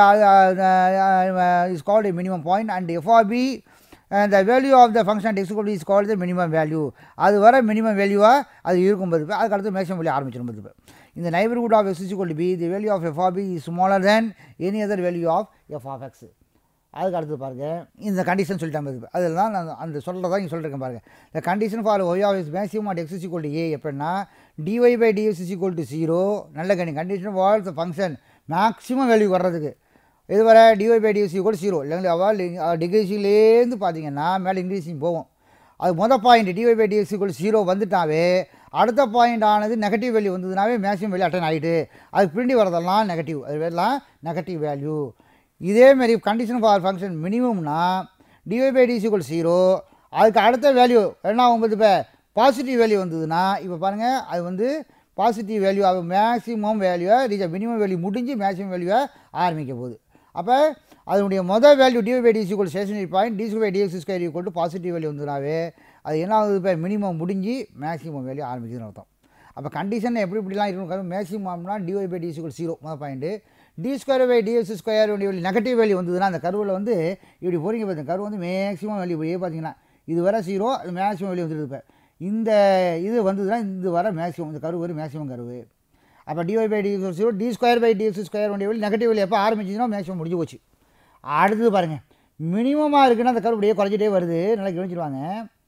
அது is called minimum point and f r b the value of the function x equal to is called the minimum value அது வர மினிமம் வேல்யூவாக அது இருக்கும் போது அதுக்கு அடுத்து மேக்ஸிமம் வேல்யூ ஆரம்பிச்சிடும் போது இந்த neighbourhood of x equal to b the value of f r b is smaller then any other value of f of x அதுக்கு அடுத்து பாருங்கள் இந்த கண்டிஷன் சொல்லிட்டாங்க இப்போ அதில் தான் நான் அந்த சொல்கிறதா இங்கே சொல்லிருக்கேன் பாருங்கள் the condition for y of is maximum at x equal to a எப்படின்னா dy by DS is equal to zero நல்ல கண்டி condition for the function maximum value வர்றதுக்கு இது வர dy by DS equal zero இல்லைங்களா அவள் டிகிரிசிலேருந்து பார்த்தீங்கன்னா மேலே இன்க்ரீஸிங் போகும் அது மொதல் point dy by DS equal zero வந்துட்டாவே அடுத்த பாயிண்ட் ஆனது நெகட்டிவ் வேல்யூ வந்ததுனாவே மேக்ஸிமம் வேல்யூ அட்டன் ஆகிட்டு அதுக்கு பிரிண்டி வரதெல்லாம் நெகட்டிவ் அது எல்லாம் நெகட்டிவ் வேல்யூ இதேமாரி கண்டிஷன் ஃபார் ஃபங்க்ஷன் மினிமம்னா dy by DS equal zero அதுக்கு அடுத்த வேல்யூ என்ன ஆகும் இப்போ பாசிட்டிவ் வேல்யூ வந்ததுன்னா இப்போ பாருங்கள் அது வந்து பாசிட்டிவ் வேல்யூ அது மேக்ஸிமம் வேல்யூவை ரீச் மினிமம் வேல்யூ முடிஞ்சு மேக்ஸிமம் வேல்யூவை ஆரம்பிக்க போகுது அப்போ அதனுடைய மொதல் value dy by DS equal stationary point ds by ds square equal to positive value வந்துனாவே அது என்ன ஆகுது இப்போ மினிமம் முடிஞ்சு மேக்ஸிமம் வேல்யூ ஆரம்பிக்குதுன்னு அர்த்தம் அப்போ கண்டிஷன் எப்படி இப்படிலாம் இருக்கணும் மேக்ஸிமம்னா dy by DS equal zero மொதல் point d square by ds square value negative value வந்ததுன்னா அந்த கருவில் வந்து இப்படி போகிறீங்க பார்த்தீங்க கரு வந்து மேக்ஸிமம் வேல்யூ இப்படியே பார்த்தீங்கன்னா இது வர ஜீரோ அது மேக்ஸிமம் வேல்யூ வந்துடுது இப்போ இந்த இது வந்ததுன்னா இது வர மேக்ஸிமம் இந்த கரு வரும் மேக்ஸிமம் கருவு அப்போ dy by ds zero d square by ds square வேண்டிய வேல்யூ நெகட்டிவ் வேல்யூ எப்போ ஆரம்பிச்சுன்னா மேக்ஸிமம் முடிஞ்சு போச்சு அடுத்தது பாருங்கள் மினிமமாக இருக்குன்னா அந்த கரு அப்படியே குறைஞ்சிட்டே வருது நல்லா கவனிச்சிருவாங்க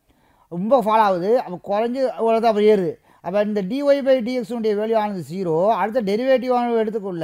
ரொம்ப ஃபாலோ ஆகுது அப்போ குறைஞ்சி அவ்வளோதான் அப்போ ஏறுது அப்போ இந்த டிஒய் பை டிஎக்ஸுடைய வேல்யூ ஆனது ஜீரோ அடுத்த டெரிவேட்டிவ் ஆனது எடுத்துக்குள்ள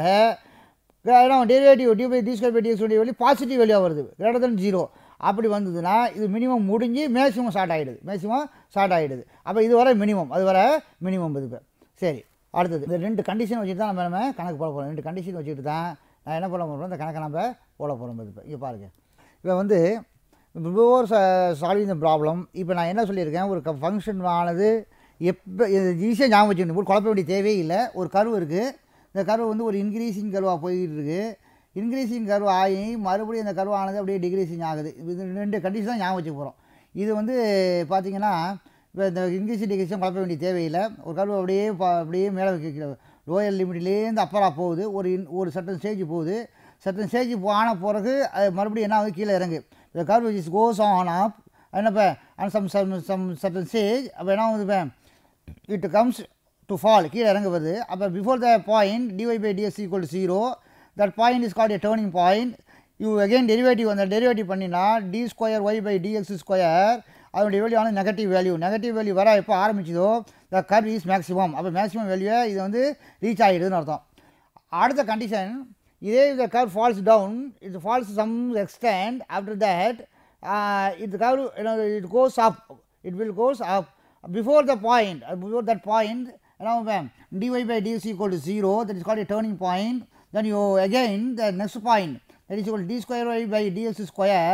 derivative d by d square by டிஎக்ஸுடைய வேல்யூ பாசிட்டிவ் வேல்யூ வருது கிரேட்டர் தன் ஜீரோ அப்படி வந்ததுன்னா இது மினிமம் முடிஞ்சு மேக்ஸிமம் ஸ்டார்ட் ஆகிடுது மேக்ஸிமம் ஸ்டார்ட் ஆகிடுது அப்போ இது வர மினிமம் அது வர மினிமம் இது இப்போ சரி அடுத்தது இந்த ரெண்டு கண்டிஷன் வச்சுட்டு தான் நம்ம நம்ம கணக்கு போட போகிறோம் ரெண்டு கண்டிஷன் வச்சுட்டு தான் நான் என்ன பண்ண போகிறோம் இந்த கணக்கை நம்ம போட போகிறோம் இப்போ இங்கே பாருங்கள் இப்போ வந்து பிஃபோர் சால்விங் த ப்ராப்ளம் இப்போ நான் என்ன சொல்லியிருக்கேன் ஒரு ஃபங்க்ஷன் ஆனது எப்போ ஈஸியாக ஞாபகம் வச்சுக்கணும் ஒரு குழப்ப வேண்டிய தேவையே இல்லை ஒரு கருவு இருக்குது இந்த கருவு வந்து ஒரு இன்க்ரீசிங் கருவாக போயிட்டு இருக்குது இன்க்ரீசிங் கர்வ் ஆகி மறுபடியும் இந்த கர்வ் ஆனது அப்படியே டிக்ரீசிங் ஆகுது இது ரெண்டு கண்டிஷன் தான் ஞாபகம் வச்சுக்க போகிறோம் இது வந்து பார்த்திங்கன்னா இப்போ இந்த இன்க்ரீசிங் டிக்ரீஸும் குழப்ப வேண்டிய தேவையில்லை ஒரு கர்வ் அப்படியே பா- அப்படியே மேலே வைக்க லோயர் லிமிட்லேருந்து அப்பராக போகுது ஒரு இன் ஒரு சட்டன் ஸ்டேஜ் போகுது சட்டன் ஸ்டேஜ் ஆன பிறகு அது மறுபடியும் என்ன ஆகுது கீழே இறங்கு இந்த curve is goes on up என்னப்போ and some some some certain stage அப்போ என்ன ஆகுது இப்போ இட் கம்ஸ் டு ஃபால் கீழே இறங்க வருது அப்போ before the point dy by DS equal zero that point is called a turning point you again derivative அந்த டெரிவேட்டிவ் பண்ணினா d square y by dx square அதனுடைய வேல்யூ ஆனது நெகட்டிவ் வேல்யூ நெகட்டிவ் வேல்யூ வர எப்போ ஆரம்பிச்சதோ த கர்வ் இஸ் மேக்ஸிமம் அப்போ maximum வேல்யூவை இது வந்து ரீச் ஆகிடுதுன்னு அர்த்தம் அடுத்த கண்டிஷன் இதே the curve falls down it falls some extent after that uh, it the curve you know it goes up it will goes up before the point uh, before that point you know when dy by dx equal to 0 that is called a turning point then you again the next point that is equal to d square y by dx square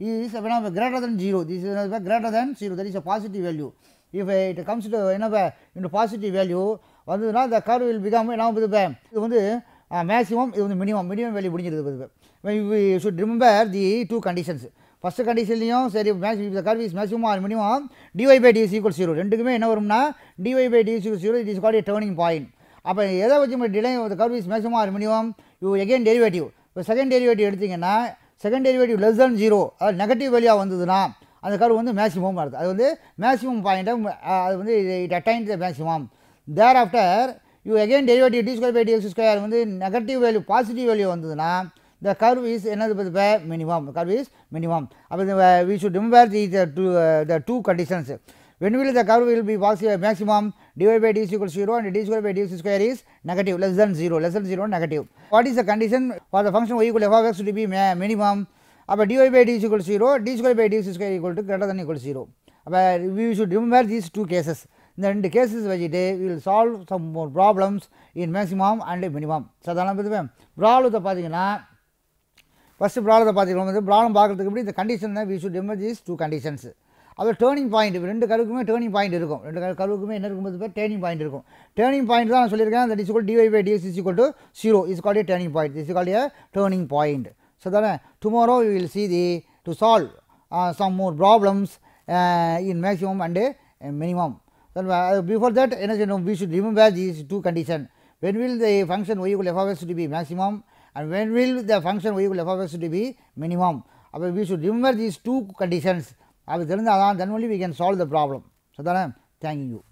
is when of greater than 0 this is greater than 0 that is a positive value if it comes to என்ன into positive value வந்ததுன்னா the curve will become என்ன ஆகுது இப்ப? இது வந்து maximum இது வந்து minimum minimum value முடிஞ்சிருது we should remember the two conditions first கண்டிஷன்லையும் சரி மேக்ஸ் இந்த curve is maximum or minimum dy by d equal zero ரெண்டுக்குமே என்ன வரும்னா dy by d equal zero it is called a turning point அப்போ எதை வச்சு நம்ம டிலே curve is maximum or minimum you again derivative இப்போ செகண்ட் டெரிவேட்டிவ் எடுத்திங்கன்னா second derivative less than zero அது நெகட்டிவ் வேல்யூவாக வந்ததுன்னா அந்த கர்வ் வந்து மேக்ஸிமம் வருது அது வந்து மேக்ஸிமம் பாயிண்ட்டை அது வந்து it attain the maximum there after you again derivative d square by d x square வந்து நெகட்டிவ் வேல்யூ பாசிட்டிவ் வேல்யூ வந்ததுன்னா the curve is என்னது பார்த்து minimum the curve is minimum அப்போ இந்த we should remember the the two, uh, the two conditions when will the curve will be positive maximum dy by d is equal to 0 and d square by d square is negative less than 0 less than 0 negative what is the condition for the function y equal to f of x to be ma- minimum அப்போ dy by d is equal to 0 d square by d square equal to greater than equal to 0 அப்போ we should remember these two cases இந்த ரெண்டு cases வச்சுட்டு will solve some more problems in maximum and minimum so அதெல்லாம் பார்த்து ப்ராப்ளத்தை பார்த்தீங்கன்னா first ப்ராப்ளத்தை பார்த்துக்கலாம் வந்து ப்ராப்ளம் பார்க்குறதுக்கு எப்படி இந்த கண்டிஷன் தான் we should emerge is two conditions அது டேர்னிங் பாயிண்ட் ரெண்டு கருவுக்குமே டேர்னிங் பாயிண்ட் இருக்கும் ரெண்டு கரு கருவுக்குமே என்ன இருக்கும்போது பேர் டேர்னிங் பாயிண்ட் இருக்கும் டேர்னிங் பாயிண்ட் தான் நான் சொல்லியிருக்கேன் அந்த டிஸ் dy by DS is equal to zero is called a turning point is called a turning point so தானே tomorrow we will see the to solve some more problems in maximum and minimum before that என்ன செய்யணும் we should remember these two condition when will the function y equal f of x to be maximum and when will the function y equal f of x to be minimum அப்போ we should remember these two conditions அது தெரிந்தால் தான் then only we can solve the problem so தானே thank you